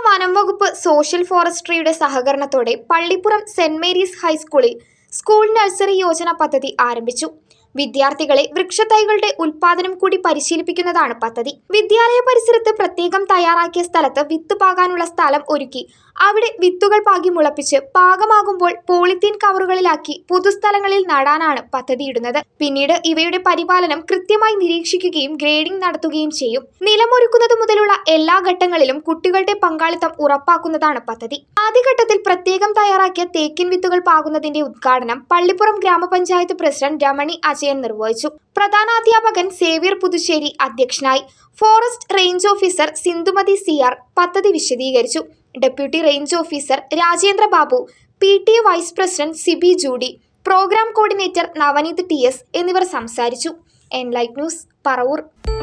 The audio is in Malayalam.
വനം വകുപ്പ് സോഷ്യൽ ഫോറസ്ട്രിയുടെ സഹകരണത്തോടെ പള്ളിപ്പുറം സെന്റ് മേരീസ് ഹൈസ്കൂളിൽ സ്കൂൾ നഴ്സറി യോജന പദ്ധതി ആരംഭിച്ചു വിദ്യാർത്ഥികളെ വൃക്ഷത്തൈകളുടെ ഉൽപാദനം കൂടി പരിശീലിപ്പിക്കുന്നതാണ് പദ്ധതി വിദ്യാലയ പരിസരത്ത് പ്രത്യേകം തയ്യാറാക്കിയ സ്ഥലത്ത് വിത്ത് പാകാനുള്ള സ്ഥലം ഒരുക്കി അവിടെ വിത്തുകൾ പാകി മുളപ്പിച്ച് പാകമാകുമ്പോൾ പോളിത്തീൻ കവറുകളിലാക്കി പൊതുസ്ഥലങ്ങളിൽ നടാനാണ് പദ്ധതിയിടുന്നത് പിന്നീട് ഇവയുടെ പരിപാലനം കൃത്യമായി നിരീക്ഷിക്കുകയും ഗ്രേഡിംഗ് നടത്തുകയും ചെയ്യും നിലമൊരുക്കുന്നത് മുതലുള്ള എല്ലാ ഘട്ടങ്ങളിലും കുട്ടികളുടെ പങ്കാളിത്തം ഉറപ്പാക്കുന്നതാണ് പദ്ധതി ആദ്യഘട്ടത്തിൽ പ്രത്യേകം തയ്യാറാക്കിയ തേക്കിൻ വിത്തുകൾ പാകുന്നതിന്റെ ഉദ്ഘാടനം പള്ളിപ്പുറം ഗ്രാമപഞ്ചായത്ത് പ്രസിഡന്റ് രമണി അജയൻ നിർവഹിച്ചു പ്രധാനാധ്യാപകൻ സേവ്യർ പുതുശ്ശേരി അധ്യക്ഷനായി forest range officer Sindhumathi C R പദ്ധതി വിശദീകരിച്ചു deputy range officer Rajendra Babu P T A vice president Sibi Judy programme coordinator Navaneeth T S എന്നിവർ സംസാരിച്ചു എൻലൈറ്റ് ന്യൂസ് പറവൂർ